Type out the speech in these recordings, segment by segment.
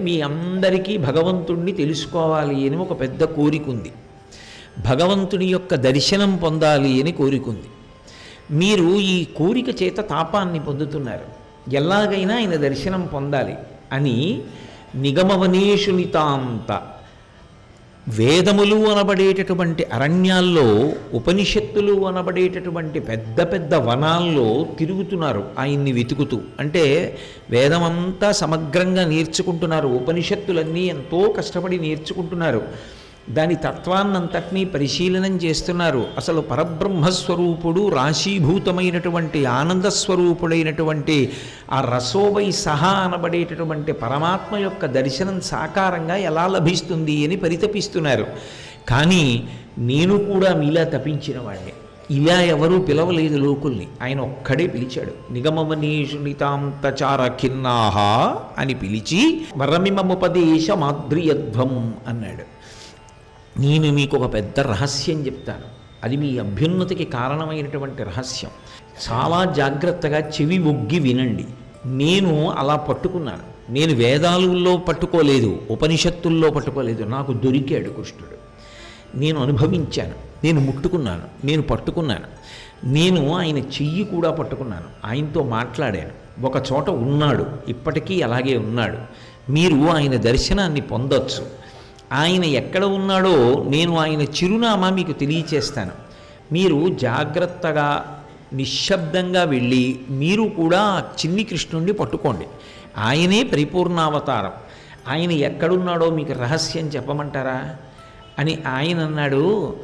మీ అందరికీ భగవంతుణ్ణి తెలుసుకోవాలి అని ఒక పెద్ద కోరిక ఉంది భగవంతుని యొక్క దర్శనం పొందాలి అని కోరికుంది మీరు ఈ కోరిక చేత తాపాన్ని పొందుతున్నారు ఎలాగైనా ఆయన దర్శనం పొందాలి అని నిగమవనేషునితాంత వేదములు అనబడేటటువంటి అరణ్యాల్లో ఉపనిషత్తులు అనబడేటటువంటి పెద్ద పెద్ద వనాల్లో తిరుగుతున్నారు ఆయన్ని వెతుకుతూ అంటే వేదమంతా సమగ్రంగా నేర్చుకుంటున్నారు ఉపనిషత్తులన్నీ ఎంతో కష్టపడి నేర్చుకుంటున్నారు దాని తత్వాన్నంతటినీ పరిశీలనం చేస్తున్నారు అసలు పరబ్రహ్మస్వరూపుడు రాశీభూతమైనటువంటి ఆనందస్వరూపుడైనటువంటి ఆ రసోవై సహా అనబడేటటువంటి పరమాత్మ యొక్క దర్శనం సాకారంగా ఎలా లభిస్తుంది అని పరితపిస్తున్నారు కానీ నేను కూడా మీలా తపించిన వాడిని ఇలా ఎవరూ పిలవలేదు లోకుల్ని ఆయన ఒక్కడే పిలిచాడు నిగమమనీషునితాంతచార ఖిన్నాహ అని పిలిచి వరమిమముపదేశ మాద్రియధ్వం అన్నాడు నేను మీకు ఒక పెద్ద రహస్యం చెప్తాను అది మీ అభ్యున్నతికి కారణమైనటువంటి రహస్యం చాలా జాగ్రత్తగా చెవి ఒగ్గి వినండి నేను అలా పట్టుకున్నాను నేను వేదాలలో పట్టుకోలేదు ఉపనిషత్తుల్లో పట్టుకోలేదు నాకు దొరికాడు కృష్ణుడు నేను అనుభవించాను నేను ముట్టుకున్నాను నేను పట్టుకున్నాను నేను ఆయన చెయ్యి కూడా పట్టుకున్నాను ఆయనతో మాట్లాడాను ఒక చోట ఉన్నాడు ఇప్పటికీ అలాగే ఉన్నాడు మీరు ఆయన దర్శనాన్ని పొందొచ్చు ఆయన ఎక్కడ ఉన్నాడో నేను ఆయన చిరునామా మీకు తెలియచేస్తాను మీరు జాగ్రత్తగా నిశ్శబ్దంగా వెళ్ళి మీరు కూడా ఆ చిన్ని కృష్ణుణ్ణి పట్టుకోండి ఆయనే పరిపూర్ణావతారం ఆయన ఎక్కడున్నాడో మీకు రహస్యం చెప్పమంటారా అని ఆయన అన్నాడు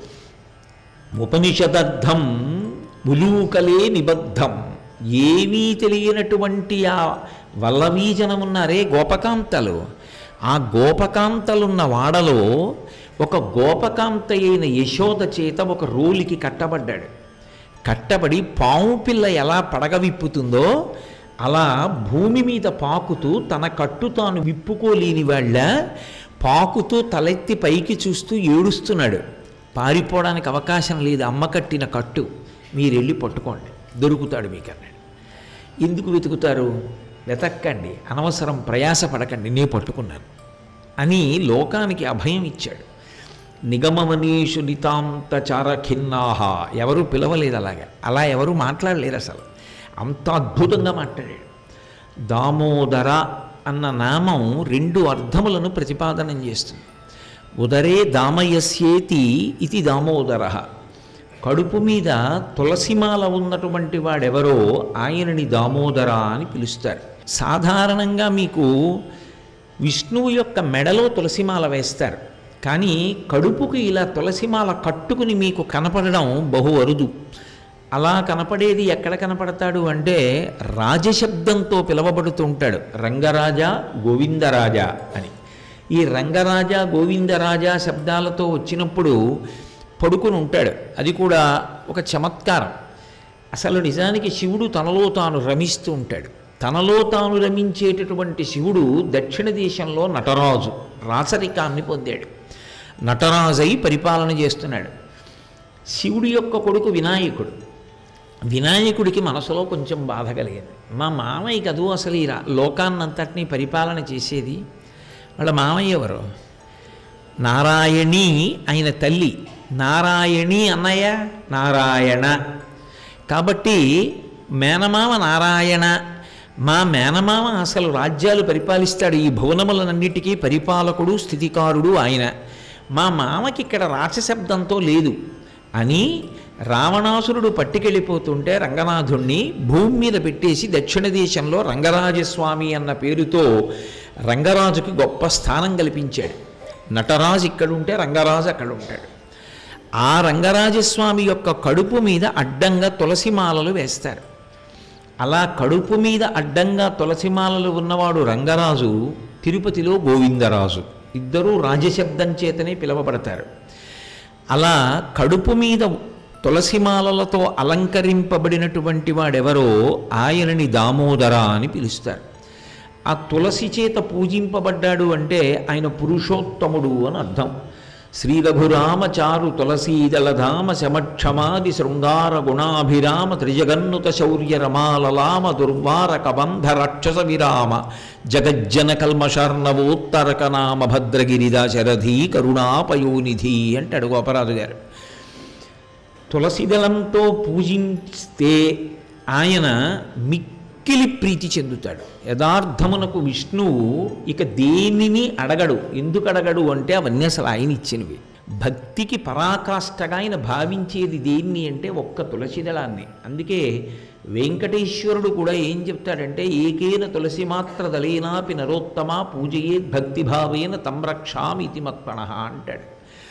ఉపనిషదర్థం ఉలూకలే నిబద్ధం ఏమీ తెలియనటువంటి ఆ వల్లవీజనమున్నారే గోపకాంతలు ఆ గోపకాంతలున్న వాడలో ఒక గోపకాంత అయిన యశోద చేత ఒక రోలికి కట్టబడ్డాడు కట్టబడి పాము పిల్ల ఎలా పడగ విప్పుతుందో అలా భూమి మీద పాకుతూ తన కట్టు తాను విప్పుకోలేని వాళ్ళ పాకుతూ తలెత్తి పైకి చూస్తూ ఏడుస్తున్నాడు పారిపోవడానికి అవకాశం లేదు అమ్మ కట్టిన కట్టు మీరు వెళ్ళి పట్టుకోండి దొరుకుతాడు మీకు అన్నాడు ఎందుకు వెతుకుతారు వెతక్కండి అనవసరం ప్రయాస పడకండి నేను పట్టుకున్నాను అని లోకానికి అభయం ఇచ్చాడు నిగమమనీషు నితాంత చారఖిన్నాహ ఎవరు పిలవలేదు అలాగా అలా ఎవరు మాట్లాడలేరు అసలు అంత అద్భుతంగా మాట్లాడాడు దామోదర అన్న నామం రెండు అర్థములను ప్రతిపాదనం చేస్తుంది ఉదరే దామయస్యేతి ఇది దామోదర కడుపు మీద తులసిమాల ఉన్నటువంటి వాడెవరో ఆయనని దామోదర అని పిలుస్తారు సాధారణంగా మీకు విష్ణువు యొక్క మెడలో తులసిమాల వేస్తారు కానీ కడుపుకు ఇలా తులసిమాల కట్టుకుని మీకు కనపడడం బహు అరుదు అలా కనపడేది ఎక్కడ కనపడతాడు అంటే రాజశబ్దంతో పిలవబడుతూ ఉంటాడు రంగరాజా గోవిందరాజా అని ఈ రంగరాజా గోవిందరాజా శబ్దాలతో వచ్చినప్పుడు పడుకుని ఉంటాడు అది కూడా ఒక చమత్కారం అసలు నిజానికి శివుడు తనలో తాను రమిస్తూ ఉంటాడు తనలో తాను రమించేటటువంటి శివుడు దక్షిణ దేశంలో నటరాజు రాచరికాన్ని పొందాడు నటరాజై పరిపాలన చేస్తున్నాడు శివుడి యొక్క కొడుకు వినాయకుడు వినాయకుడికి మనసులో కొంచెం బాధ కలిగింది మా మామయ్య కదూ అసలు ఈ రా- లోకాన్నంతటినీ పరిపాలన చేసేది వాళ్ళ మామయ్య ఎవరు నారాయణి ఆయన తల్లి నారాయణి అన్నయ్య నారాయణ కాబట్టి మేనమామ నారాయణ మా మేనమామ అసలు రాజ్యాలు పరిపాలిస్తాడు ఈ భువనములనన్నిటికీ పరిపాలకుడు స్థితికారుడు ఆయన మా మామకి ఇక్కడ రాచశబ్దంతో లేదు అని రావణాసురుడు పట్టుకెళ్ళిపోతుంటే రంగనాథుణ్ణి భూమి మీద పెట్టేసి దక్షిణ దేశంలో రంగరాజస్వామి అన్న పేరుతో రంగరాజుకి గొప్ప స్థానం కల్పించాడు నటరాజు ఇక్కడ ఉంటే రంగరాజు అక్కడ ఉంటాడు ఆ రంగరాజస్వామి యొక్క కడుపు మీద అడ్డంగా తులసిమాలలు వేస్తారు అలా కడుపు మీద అడ్డంగా తులసిమాలలు ఉన్నవాడు రంగరాజు తిరుపతిలో గోవిందరాజు ఇద్దరూ రాజశబ్దం చేతనే పిలువబడతారు అలా కడుపు మీద తులసిమాలలతో అలంకరింపబడినటువంటి వాడెవరో ఆయనని దామోదర అని పిలుస్తారు ఆ తులసి చేత పూజింపబడ్డాడు అంటే ఆయన పురుషోత్తముడు అని అర్థం శ్రీరఘురామచారు తులసీదళధామ శమక్షమాది శృంగార గుణాభిరామ త్రిజగన్నుత శౌర్య రమాలలామ దుర్వార కబంధ రక్షస విరామ జగజ్జన కల్మషర్ణవోత్తరక నామ భద్రగిరిదాశరథీ కరుణాపయోనిధి అంటాడు గోపరాజు గారు తులసిదళంతో పూజిస్తే ఆయన మిక్కిలి ప్రీతి చెందుతాడు యథార్థమునకు విష్ణువు ఇక దేనిని అడగడు ఎందుకు అడగడు అంటే అవన్నీ అసలు ఆయన ఇచ్చినవి భక్తికి పరాకాష్ఠగా ఆయన భావించేది దేన్ని అంటే ఒక్క తులసిదళాన్ని అందుకే వెంకటేశ్వరుడు కూడా ఏం చెప్తాడంటే ఏకేన తులసి మాత్ర దళేనాపి నరోత్తమ పూజయే భక్తిభావేన తంరక్షామి ఇతి మత్పణ అంటాడు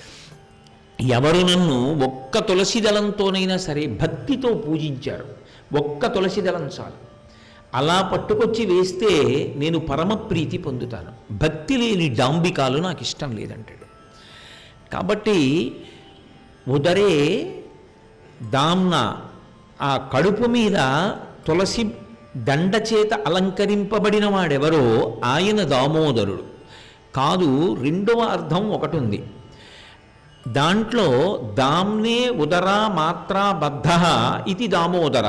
ఎవరు నన్ను ఒక్క తులసి దళంతోనైనా సరే భక్తితో పూజించారు ఒక్క తులసి దళం చాలు అలా పట్టుకొచ్చి వేస్తే నేను పరమప్రీతి పొందుతాను భక్తి లేని డాంబికాలు నాకు ఇష్టం లేదంటాడు కాబట్టి ఉదరే దామ్న ఆ కడుపు మీద తులసి దండ చేత అలంకరింపబడిన వాడెవరో ఆయన దామోదరుడు కాదు రెండవ అర్థం ఒకటి ఉంది దాంట్లో దామ్నే ఉదరా మాత్ర బద్ధ ఇది దామోదర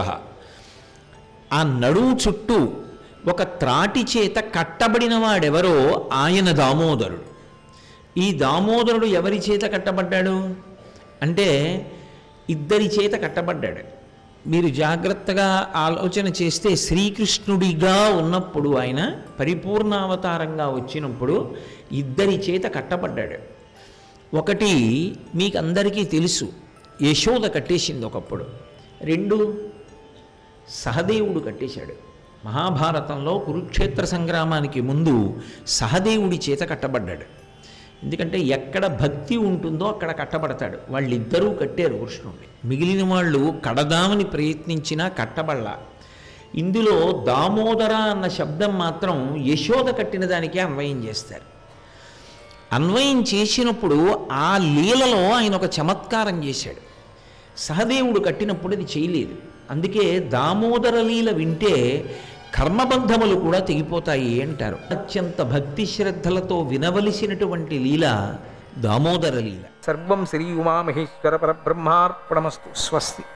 ఆ నడువు చుట్టూ ఒక త్రాటి చేత కట్టబడిన వాడెవరో ఆయన దామోదరుడు ఈ దామోదరుడు ఎవరి చేత కట్టబడ్డాడు అంటే ఇద్దరి చేత కట్టబడ్డాడు మీరు జాగ్రత్తగా ఆలోచన చేస్తే శ్రీకృష్ణుడిగా ఉన్నప్పుడు ఆయన పరిపూర్ణావతారంగా వచ్చినప్పుడు ఇద్దరి చేత కట్టబడ్డాడు ఒకటి మీకు అందరికీ తెలుసు యశోద కట్టేసింది ఒకప్పుడు రెండు సహదేవుడు కట్టేశాడు మహాభారతంలో కురుక్షేత్ర సంగ్రామానికి ముందు సహదేవుడి చేత కట్టబడ్డాడు ఎందుకంటే ఎక్కడ భక్తి ఉంటుందో అక్కడ కట్టబడతాడు వాళ్ళిద్దరూ కట్టారు కృష్ణుడిని మిగిలిన వాళ్ళు కడదామని ప్రయత్నించినా కట్టబడలా ఇందులో దామోదర అన్న శబ్దం మాత్రం యశోద కట్టిన దానికే అన్వయం చేస్తారు అన్వయం చేసినప్పుడు ఆ లీలలో ఆయన ఒక చమత్కారం చేశాడు సహదేవుడు కట్టినప్పుడు అది చేయలేదు అందుకే దామోదర లీల వింటే కర్మబంధములు కూడా తెగిపోతాయి అంటారు అత్యంత భక్తి శ్రద్ధలతో వినవలసినటువంటి లీల దామోదర లీల సర్వం శ్రీ ఉమామహేశ్వర పరబ్రహ్మార్పణమస్తు స్వస్తి